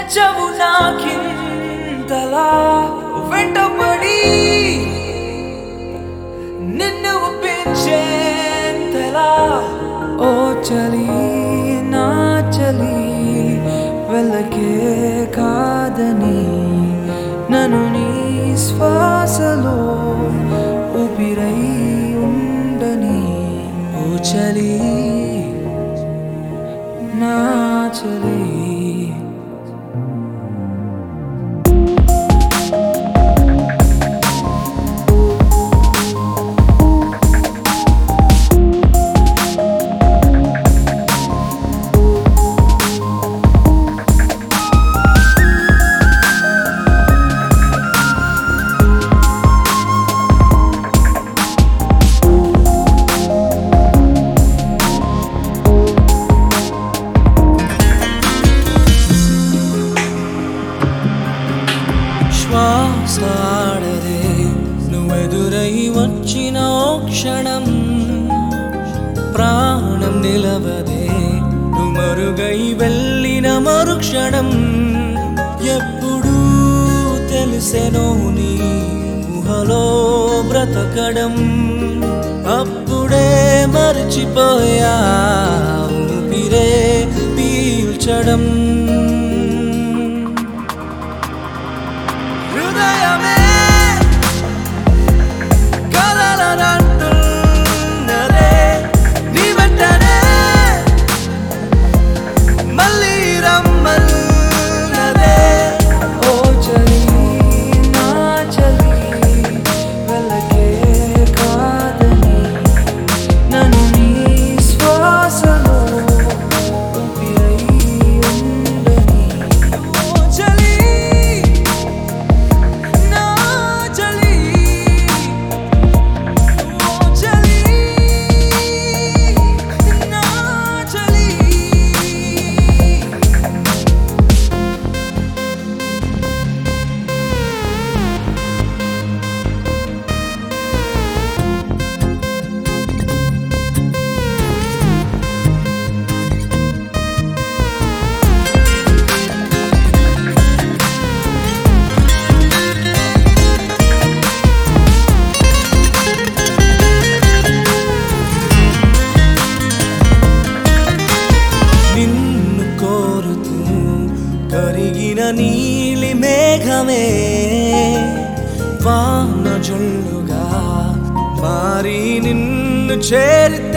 తెచ్చవు నాకింతలా వెంటపడి నిన్ను ఒప్పించేంతలా ఓ చలి నా చలి వెళ్ళకే కాదని నన్ను నీ శ్వాసలో ఊపిరై ఉండని ఓ చలి నా చలి శ్వాస ఆడదే నువ్వెదురై వచ్చిన ఓ క్షణం ప్రాణం నిలవదే నువ్వు మరుగై వెళ్ళిన మరుక్షణం ఎప్పుడు తెలిసెనో నీ ఊహలో బ్రతకడం అప్పుడే మర్చిపోయా ఊపిరే పీల్చడం హృదయమే కలలనంటున్నదే నీ వెంటనే మళ్ళీ రమ్మన్నదే ఓ చలి నా చలి వెళ్ళకే కాదని నన్ను నీ శ్వాసలో ఊపిరై ఉండని ఓ చలి నా చలి ఓ చలి నా చలి నిన్ను కోరుతూ కరిగిన నీలి మేఘమే వాన జల్లుగా మారి నిన్ను చేరి